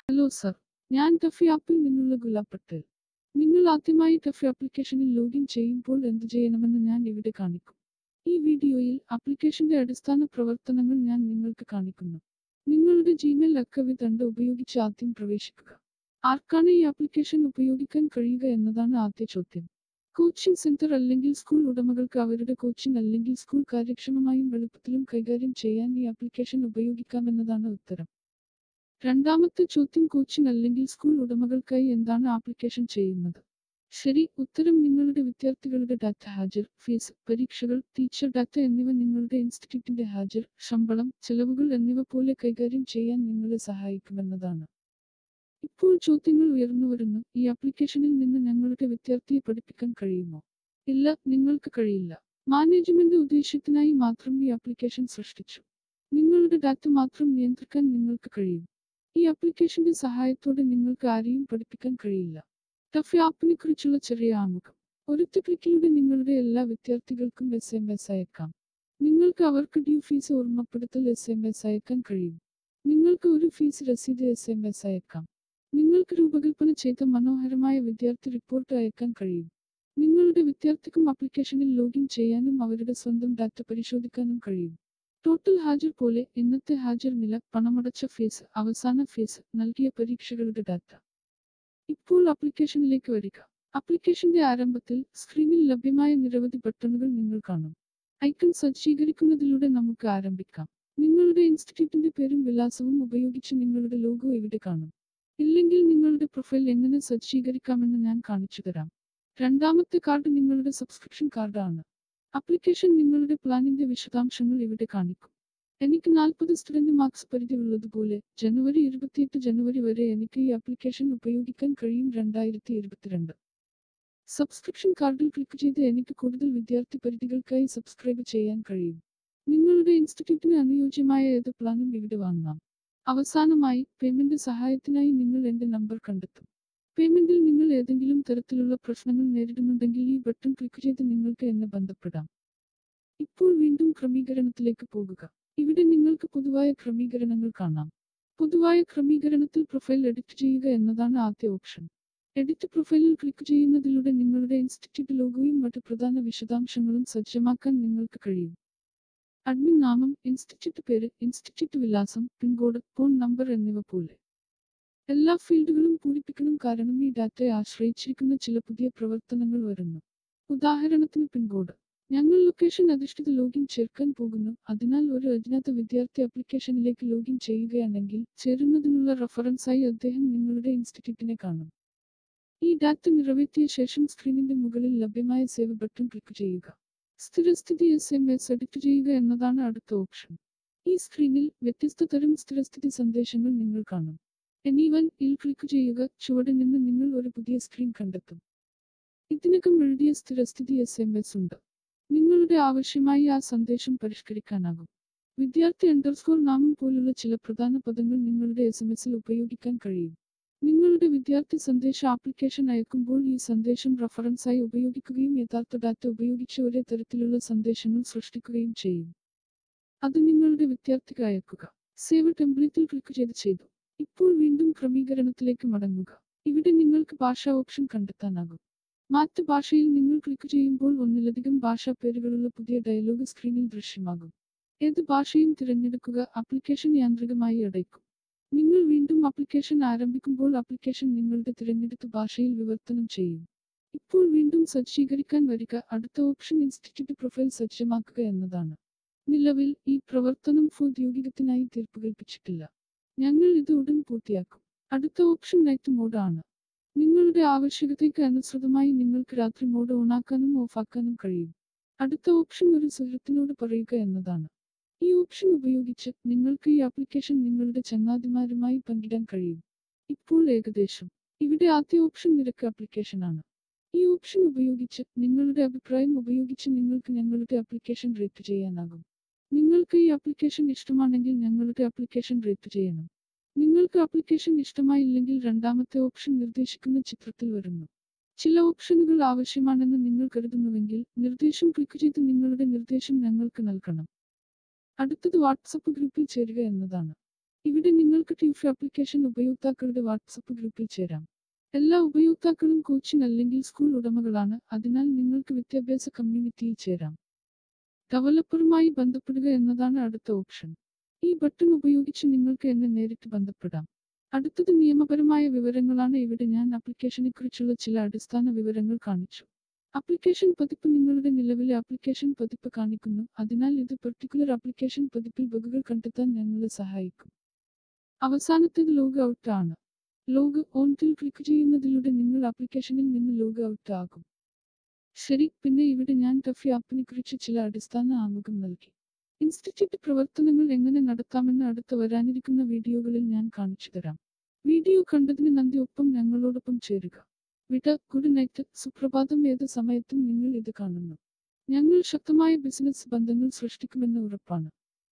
hello sir ഞാൻ Tuffy ആപ്പിൽ നിന്നുള്ള ഗുലാബ് പട്ടേൽ നിങ്ങൾ ആദ്യമായി ടഫി ആപ്ലിക്കേഷനിൽ ലോഗിൻ ചെയ്യുമ്പോൾ എന്തു ചെയ്യണമെന്ന് ഞാൻ ഇവിടെ കാണിക്കും ഈ വീഡിയോയിൽ ആപ്ലിക്കേഷന്റെ അടിസ്ഥാന പ്രവർത്തനങ്ങൾ ഞാൻ നിങ്ങൾക്ക് കാണിക്കുന്നു നിങ്ങളുടെ ജിമെയിൽ അക്കൗണ്ട് ഉണ്ട് ഉപയോഗിച്ച് ആദ്യം പ്രവേശിക്കുക ആർക്കാണ് ഈ ആപ്ലിക്കേഷൻ ഉപയോഗിക്കാൻ കഴിയുക എന്നതാണ് ആദ്യ ചോദ്യം കോച്ചിംഗ് സെന്റർ അല്ലെങ്കിൽ സ്കൂൾ ഉടമകൾക്ക് അവരുടെ കോച്ചിംഗ് അല്ലെങ്കിൽ സ്കൂൾ കാര്യക്ഷമമായും എളുപ്പത്തിലും കൈകാര്യം ചെയ്യാൻ ഈ ആപ്ലിക്കേഷൻ ഉപയോഗിക്കാമെന്നതാണ് ഉത്തരം രണ്ടാമത്തെ ചോദ്യം കോച്ചിംഗ് അല്ലെങ്കിൽ സ്കൂൾ ഉടമകൾക്കായി എന്താണ് ആപ്ലിക്കേഷൻ ചെയ്യുന്നത് ശരി ഉത്തരം നിങ്ങളുടെ വിദ്യാർത്ഥികളുടെ ഡാറ്റ ഹാജർ ഫീസ് പരീക്ഷകൾ ടീച്ചർ ഡാറ്റ എന്നിവ നിങ്ങളുടെ ഇൻസ്റ്റിറ്റ്യൂട്ടിന്റെ ഹാജർ ശമ്പളം ചെലവുകൾ എന്നിവ പോലെ കൈകാര്യം ചെയ്യാൻ നിങ്ങളെ സഹായിക്കുമെന്നതാണ് ഇപ്പോൾ ചോദ്യങ്ങൾ ഉയർന്നു വരുന്നു ഈ ആപ്ലിക്കേഷനിൽ നിന്ന് ഞങ്ങളുടെ വിദ്യാർത്ഥിയെ പഠിപ്പിക്കാൻ കഴിയുമോ ഇല്ല നിങ്ങൾക്ക് കഴിയില്ല മാനേജ്മെന്റ് ഉദ്ദേശ്യത്തിനായി മാത്രം ഈ ആപ്ലിക്കേഷൻ സൃഷ്ടിച്ചു നിങ്ങളുടെ ഡാറ്റ മാത്രം നിയന്ത്രിക്കാൻ നിങ്ങൾക്ക് കഴിയും ഈ ആപ്ലിക്കേഷന്റെ സഹായത്തോടെ നിങ്ങൾക്ക് ആരെയും പഠിപ്പിക്കാൻ കഴിയില്ല ടഫ് ആപ്പിനെ കുറിച്ചുള്ള ചെറിയ ആമുഖം ഒരൊറ്റ ക്ലിക്കിലൂടെ നിങ്ങളുടെ എല്ലാ വിദ്യാർത്ഥികൾക്കും എസ് എം എസ് അയക്കാം നിങ്ങൾക്ക് അവർക്ക് ഡ്യൂ ഫീസ് ഓർമ്മപ്പെടുത്തൽ എസ് എം എസ് അയക്കാൻ കഴിയും നിങ്ങൾക്ക് ഒരു ഫീസ് രസീത് എസ് എം എസ് അയക്കാം നിങ്ങൾക്ക് രൂപകൽപ്പന ചെയ്ത മനോഹരമായ വിദ്യാർത്ഥി റിപ്പോർട്ട് അയക്കാൻ കഴിയും നിങ്ങളുടെ വിദ്യാർത്ഥിക്കും ആപ്ലിക്കേഷനിൽ ലോഗിൻ ചെയ്യാനും അവരുടെ സ്വന്തം ഡാറ്റ പരിശോധിക്കാനും കഴിയും ടോട്ടൽ ഹാജർ പോലെ ഇന്നത്തെ ഹാജർ നില പണമടച്ച ഫീസ് അവസാന ഫീസ് നൽകിയ പരീക്ഷകളുടെ ഡാറ്റ ഇപ്പോൾ ആപ്ലിക്കേഷനിലേക്ക് വരിക ആപ്ലിക്കേഷന്റെ ആരംഭത്തിൽ സ്ക്രീനിൽ ലഭ്യമായ നിരവധി ബട്ടണുകൾ നിങ്ങൾ കാണും ഐക്കൺ സജ്ജീകരിക്കുന്നതിലൂടെ നമുക്ക് ആരംഭിക്കാം നിങ്ങളുടെ ഇൻസ്റ്റിറ്റ്യൂട്ടിന്റെ പേരും വിലാസവും ഉപയോഗിച്ച് നിങ്ങളുടെ ലോഗോ ഇവിടെ കാണും ഇല്ലെങ്കിൽ നിങ്ങളുടെ പ്രൊഫൈൽ എങ്ങനെ സജ്ജീകരിക്കാമെന്ന് ഞാൻ കാണിച്ചു തരാം രണ്ടാമത്തെ കാർഡ് നിങ്ങളുടെ സബ്സ്ക്രിപ്ഷൻ കാർഡ് ആണ് ആപ്ലിക്കേഷൻ നിങ്ങളുടെ പ്ലാനിന്റെ വിശദാംശങ്ങൾ ഇവിടെ കാണിക്കും എനിക്ക് നാൽപ്പത് സ്റ്റുഡന്റ് മാർക്സ് പരിധി ഉള്ളതുപോലെ ജനുവരി ഇരുപത്തിയെട്ട് ജനുവരി വരെ എനിക്ക് ഈ ആപ്ലിക്കേഷൻ ഉപയോഗിക്കാൻ കഴിയും രണ്ടായിരത്തി ഇരുപത്തിരണ്ട് സബ്സ്ക്രിപ്ഷൻ കാർഡിൽ ക്ലിക്ക് ചെയ്ത് എനിക്ക് കൂടുതൽ വിദ്യാർത്ഥി പരിധികൾക്കായി സബ്സ്ക്രൈബ് ചെയ്യാൻ കഴിയും നിങ്ങളുടെ ഇൻസ്റ്റിറ്റ്യൂട്ടിന് അനുയോജ്യമായ ഏത് പ്ലാനും ഇവിടെ വാങ്ങാം അവസാനമായി പേയ്മെന്റ് സഹായത്തിനായി നിങ്ങൾ എന്റെ നമ്പർ കണ്ടെത്തും പേയ്മെന്റിൽ നിങ്ങൾ ഏതെങ്കിലും തരത്തിലുള്ള പ്രശ്നങ്ങൾ നേരിടുന്നുണ്ടെങ്കിൽ ഈ ബട്ടൺ ക്ലിക്ക് ചെയ്ത് നിങ്ങൾക്ക് എന്നെ ബന്ധപ്പെടാം ഇപ്പോൾ വീണ്ടും ക്രമീകരണത്തിലേക്ക് പോകുക ഇവിടെ നിങ്ങൾക്ക് പൊതുവായ ക്രമീകരണങ്ങൾ കാണാം പൊതുവായ ക്രമീകരണത്തിൽ പ്രൊഫൈൽ എഡിറ്റ് ചെയ്യുക എന്നതാണ് ആദ്യ ഓപ്ഷൻ എഡിറ്റ് പ്രൊഫൈലിൽ ക്ലിക്ക് ചെയ്യുന്നതിലൂടെ നിങ്ങളുടെ ഇൻസ്റ്റിറ്റ്യൂട്ട് ലോഗോയും മറ്റ് പ്രധാന വിശദാംശങ്ങളും സജ്ജമാക്കാൻ നിങ്ങൾക്ക് കഴിയും അഡ്മിൻ നാമം ഇൻസ്റ്റിറ്റ്യൂട്ട് പേര് ഇൻസ്റ്റിറ്റ്യൂട്ട് വിലാസം പിൻകോഡ് ഫോൺ നമ്പർ എന്നിവ പോലെ എല്ലാ ഫീൽഡുകളും പൂരിപ്പിക്കണം കാരണം ഈ ഡാറ്റയെ ആശ്രയിച്ചിരിക്കുന്ന ചില പുതിയ പ്രവർത്തനങ്ങൾ വരുന്നു ഉദാഹരണത്തിന് പിൻകോഡ് ഞങ്ങൾ ലൊക്കേഷൻ അധിഷ്ഠിത ലോഗിൻ ചേർക്കാൻ പോകുന്നു അതിനാൽ ഒരു അജ്ഞാത വിദ്യാർത്ഥി ആപ്ലിക്കേഷനിലേക്ക് ലോഗിൻ ചെയ്യുകയാണെങ്കിൽ ചേരുന്നതിനുള്ള റഫറൻസായി അദ്ദേഹം നിങ്ങളുടെ ഇൻസ്റ്റിറ്റ്യൂട്ടിനെ കാണും ഈ ഡാറ്റ നിറവേറ്റിയ ശേഷം സ്ക്രീനിന്റെ മുകളിൽ ലഭ്യമായ സേവ് ബട്ടൺ ക്ലിക്ക് ചെയ്യുക സ്ഥിരസ്ഥിതി എസ് എം എസ് എഡിറ്റ് ചെയ്യുക എന്നതാണ് അടുത്ത ഓപ്ഷൻ ഈ സ്ക്രീനിൽ വ്യത്യസ്ത തരം സ്ഥിരസ്ഥിതി സന്ദേശങ്ങൾ നിങ്ങൾ കാണും എനിവൻ ഇൽ ക്ലിക്ക് ചെയ്യുക ചുവടെ നിന്ന് നിങ്ങൾ ഒരു പുതിയ സ്ക്രീൻ കണ്ടെത്തും ഇതിനകം എഴുതിയ സ്ഥിരസ്ഥിതി എസ് എം എസ് ഉണ്ട് നിങ്ങളുടെ ആവശ്യമായി ആ സന്ദേശം പരിഷ്കരിക്കാനാകും വിദ്യാർത്ഥി അണ്ടർസ്കോർ നാമം പോലുള്ള ചില പ്രധാന പദങ്ങൾ നിങ്ങളുടെ എസ് എം എസിൽ ഉപയോഗിക്കാൻ കഴിയും നിങ്ങളുടെ വിദ്യാർത്ഥി സന്ദേശ ആപ്ലിക്കേഷൻ അയക്കുമ്പോൾ ഈ സന്ദേശം റഫറൻസായി ഉപയോഗിക്കുകയും യഥാർത്ഥ ഡാറ്റ ഉപയോഗിച്ച് ഒരേ തരത്തിലുള്ള സന്ദേശങ്ങൾ സൃഷ്ടിക്കുകയും ചെയ്യും അത് നിങ്ങളുടെ വിദ്യാർത്ഥിക്ക് അയക്കുക സേവ് ടെംപ്ലേറ്റിൽ ക്ലിക്ക് ചെയ്ത് ചെയ്തു ഇപ്പോൾ വീണ്ടും ക്രമീകരണത്തിലേക്ക് മടങ്ങുക ഇവിടെ നിങ്ങൾക്ക് ഭാഷാ ഓപ്ഷൻ കണ്ടെത്താനാകും മാറ്റ് ഭാഷയിൽ നിങ്ങൾ ക്ലിക്ക് ചെയ്യുമ്പോൾ ഒന്നിലധികം ഭാഷാ പേരുകളുള്ള പുതിയ ഡയലോഗ് സ്ക്രീനിൽ ദൃശ്യമാകും ഏത് ഭാഷയും തിരഞ്ഞെടുക്കുക ആപ്ലിക്കേഷൻ യാന്ത്രികമായി അടയ്ക്കും നിങ്ങൾ വീണ്ടും ആപ്ലിക്കേഷൻ ആരംഭിക്കുമ്പോൾ ആപ്ലിക്കേഷൻ നിങ്ങളുടെ തിരഞ്ഞെടുത്ത ഭാഷയിൽ വിവർത്തനം ചെയ്യും ഇപ്പോൾ വീണ്ടും സജ്ജീകരിക്കാൻ വരിക അടുത്ത ഓപ്ഷൻ ഇൻസ്റ്റിറ്റ്യൂട്ട് പ്രൊഫൈൽ സജ്ജമാക്കുക എന്നതാണ് നിലവിൽ ഈ പ്രവർത്തനം ഔദ്യോഗികത്തിനായി തീർപ്പുകൽപ്പിച്ചിട്ടില്ല ഞങ്ങൾ ഇത് ഉടൻ പൂർത്തിയാക്കും അടുത്ത ഓപ്ഷൻ നൈറ്റ് മോഡ് ആണ് നിങ്ങളുടെ ആവശ്യകതയ്ക്ക് അനുസൃതമായി നിങ്ങൾക്ക് രാത്രി മോഡ് ഓണാക്കാനും ഓഫാക്കാനും കഴിയും അടുത്ത ഓപ്ഷൻ ഒരു സുഹൃത്തിനോട് പറയുക എന്നതാണ് ഈ ഓപ്ഷൻ ഉപയോഗിച്ച് നിങ്ങൾക്ക് ഈ ആപ്ലിക്കേഷൻ നിങ്ങളുടെ ചങ്ങാതിമാരുമായി പങ്കിടാൻ കഴിയും ഇപ്പോൾ ഏകദേശം ഇവിടെ ആദ്യ ഓപ്ഷൻ നിരക്ക് ആപ്ലിക്കേഷൻ ആണ് ഈ ഓപ്ഷൻ ഉപയോഗിച്ച് നിങ്ങളുടെ അഭിപ്രായം ഉപയോഗിച്ച് നിങ്ങൾക്ക് ഞങ്ങളുടെ ആപ്ലിക്കേഷൻ റേറ്റ് ചെയ്യാനാകും നിങ്ങൾക്ക് ഈ ആപ്ലിക്കേഷൻ ഇഷ്ടമാണെങ്കിൽ ഞങ്ങളുടെ ആപ്ലിക്കേഷൻ റേറ്റ് ചെയ്യണം നിങ്ങൾക്ക് ആപ്ലിക്കേഷൻ ഇഷ്ടമായില്ലെങ്കിൽ രണ്ടാമത്തെ ഓപ്ഷൻ നിർദ്ദേശിക്കുന്ന ചിത്രത്തിൽ വരുന്നു ചില ഓപ്ഷനുകൾ ആവശ്യമാണെന്ന് നിങ്ങൾ കരുതുന്നുവെങ്കിൽ നിർദ്ദേശം ക്ലിക്ക് ചെയ്ത് നിങ്ങളുടെ നിർദ്ദേശം ഞങ്ങൾക്ക് നൽകണം അടുത്തത് വാട്സപ്പ് ഗ്രൂപ്പിൽ ചേരുക എന്നതാണ് ഇവിടെ നിങ്ങൾക്ക് ട്യൂഫ് ആപ്ലിക്കേഷൻ ഉപയോക്താക്കളുടെ വാട്സപ്പ് ഗ്രൂപ്പിൽ ചേരാം എല്ലാ ഉപയോക്താക്കളും കോച്ചിംഗ് അല്ലെങ്കിൽ സ്കൂൾ ഉടമകളാണ് അതിനാൽ നിങ്ങൾക്ക് വിദ്യാഭ്യാസ കമ്മ്യൂണിറ്റിയിൽ ചേരാം ഡെവലപ്പറുമായി ബന്ധപ്പെടുക എന്നതാണ് അടുത്ത ഓപ്ഷൻ ഈ ബട്ടൺ ഉപയോഗിച്ച് നിങ്ങൾക്ക് എന്നെ നേരിട്ട് ബന്ധപ്പെടാം അടുത്തത് നിയമപരമായ വിവരങ്ങളാണ് ഇവിടെ ഞാൻ ആപ്ലിക്കേഷനെക്കുറിച്ചുള്ള ചില അടിസ്ഥാന വിവരങ്ങൾ കാണിച്ചു ആപ്ലിക്കേഷൻ പതിപ്പ് നിങ്ങളുടെ നിലവിലെ ആപ്ലിക്കേഷൻ പതിപ്പ് കാണിക്കുന്നു അതിനാൽ ഇത് പെർട്ടിക്കുലർ ആപ്ലിക്കേഷൻ പതിപ്പിൽ ബഗുകൾ കണ്ടെത്താൻ ഞങ്ങളെ സഹായിക്കും അവസാനത്തേത് ലോഗ് ഔട്ട് ആണ് ലോഗ് ഓൺറ്റിൽ ക്ലിക്ക് ചെയ്യുന്നതിലൂടെ നിങ്ങൾ ആപ്ലിക്കേഷനിൽ നിന്ന് ലോഗ് ഔട്ട് ആകും ശരി പിന്നെ ഇവിടെ ഞാൻ ടഫി ആപ്പിനെ കുറിച്ച് ചില അടിസ്ഥാന ആമുഖം നൽകി ഇൻസ്റ്റിറ്റ്യൂട്ട് പ്രവർത്തനങ്ങൾ എങ്ങനെ നടത്താമെന്ന് അടുത്ത വരാനിരിക്കുന്ന വീഡിയോകളിൽ ഞാൻ കാണിച്ചു തരാം വീഡിയോ കണ്ടതിന് നന്ദി ഒപ്പം ഞങ്ങളോടൊപ്പം ചേരുക വിട ഗുഡ് നൈറ്റ് സുപ്രഭാതം ഏത് സമയത്തും നിങ്ങൾ ഇത് കാണുന്നു ഞങ്ങൾ ശക്തമായ ബിസിനസ് ബന്ധങ്ങൾ സൃഷ്ടിക്കുമെന്ന് ഉറപ്പാണ്